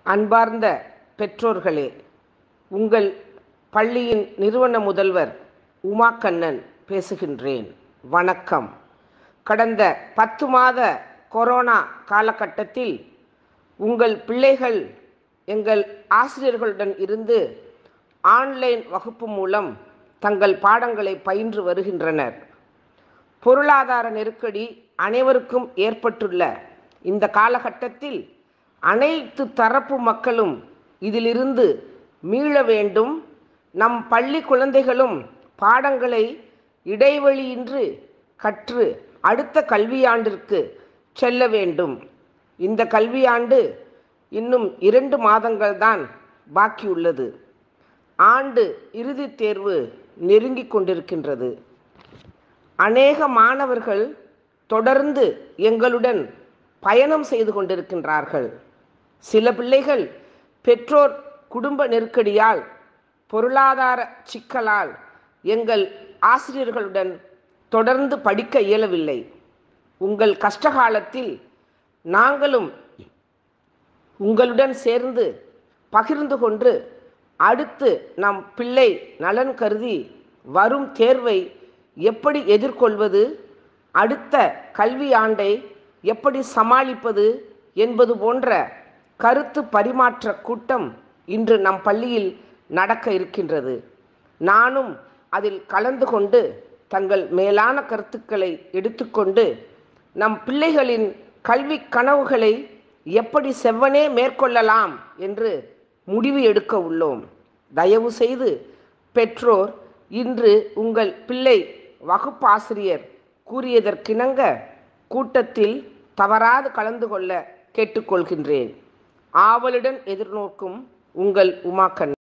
அன்பார்ந்த பெற்றோர்களே உங்கள் பள்ளியின் நிறுவன முதல்வர் உமா கண்ணன் பேசுகின்றேன் வணக்கம் கடந்த பத்து மாத கொரோனா காலகட்டத்தில் உங்கள் பிள்ளைகள் எங்கள் ஆசிரியர்களுடன் இருந்து ஆன்லைன் வகுப்பு மூலம் தங்கள் பாடங்களை பயின்று வருகின்றனர் பொருளாதார நெருக்கடி அனைவருக்கும் ஏற்பட்டுள்ள இந்த காலகட்டத்தில் அனைத்து தரப்பு மக்களும் இதிலிருந்து மீள வேண்டும் நம் பள்ளி குழந்தைகளும் பாடங்களை இடைவெளியின்றி கற்று அடுத்த கல்வியாண்டிற்கு செல்ல வேண்டும் இந்த கல்வியாண்டு இன்னும் இரண்டு மாதங்கள் தான் பாக்கியுள்ளது ஆண்டு இறுதித் தேர்வு நெருங்கிக் கொண்டிருக்கின்றது அநேக மாணவர்கள் தொடர்ந்து எங்களுடன் பயணம் செய்து கொண்டிருக்கின்றார்கள் சில பிள்ளைகள் பெற்றோர் குடும்ப நெருக்கடியால் பொருளாதார சிக்கலால் எங்கள் ஆசிரியர்களுடன் தொடர்ந்து படிக்க இயலவில்லை உங்கள் கஷ்டகாலத்தில் நாங்களும் உங்களுடன் சேர்ந்து பகிர்ந்து கொண்டு அடுத்து நம் பிள்ளை நலன் கருதி வரும் தேர்வை எப்படி எதிர்கொள்வது அடுத்த கல்வி ஆண்டை எப்படி சமாளிப்பது என்பது போன்ற கருத்து பரிமாற்ற கூட்டம் இன்று நம் பள்ளியில் நடக்க இருக்கின்றது நானும் அதில் கலந்து கொண்டு தங்கள் மேலான கருத்துக்களை எடுத்துக்கொண்டு நம் பிள்ளைகளின் கல்வி கனவுகளை எப்படி செவ்வனே மேற்கொள்ளலாம் என்று முடிவு எடுக்க உள்ளோம் தயவு செய்து பெற்றோர் இன்று உங்கள் பிள்ளை வகுப்பாசிரியர் கூறியதற்கிணங்க கூட்டத்தில் தவறாது கலந்து கொள்ள கேட்டுக்கொள்கின்றேன் ஆவலுடன் எதிர்நோக்கும் உங்கள் உமாக்கண்